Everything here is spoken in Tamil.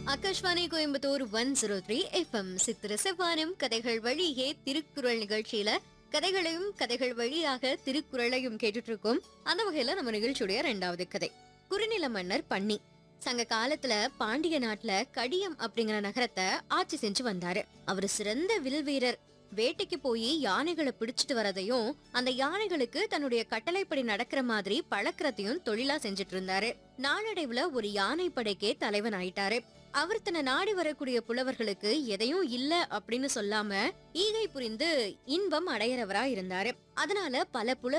Akashvani Coimbatore one zero three FM சித்திர செவ்வானம் கதைகள் வழியே திருக்குறள் நிகழ்ச்சியில கதைகளையும் கதைகள் வழியாக திருக்குறளையும் கேட்டுட்டு இருக்கோம் அந்த வகையில நம்ம நிகழ்ச்சியுடைய ரெண்டாவது கதை குறுநில மன்னர் பன்னி சங்க காலத்துல பாண்டிய நாட்டுல கடியம் அப்படிங்கிற நகரத்தை ஆட்சி செஞ்சு வந்தாரு அவரு சிறந்த வில் வீரர் வேட்டைக்கு போய் யானைகளை பிடிச்சிட்டு வரதையும் அந்த யானைகளுக்கு தன்னுடைய கட்டளைப்படி நடக்கிற மாதிரி பழக்கிறதையும் தொழிலா செஞ்சுட்டு இருந்தாரு நாளடைவுல ஒரு யானை படைக்கே தலைவன் ஆயிட்டாரு அவர் தன்னை நாடி வரக்கூடிய புலவர்களுக்கு எதையும் இல்ல அப்படின்னு சொல்லாம ஈகை புரிந்து இன்பம் அடையறவரா இருந்தாரு அதனால பல புல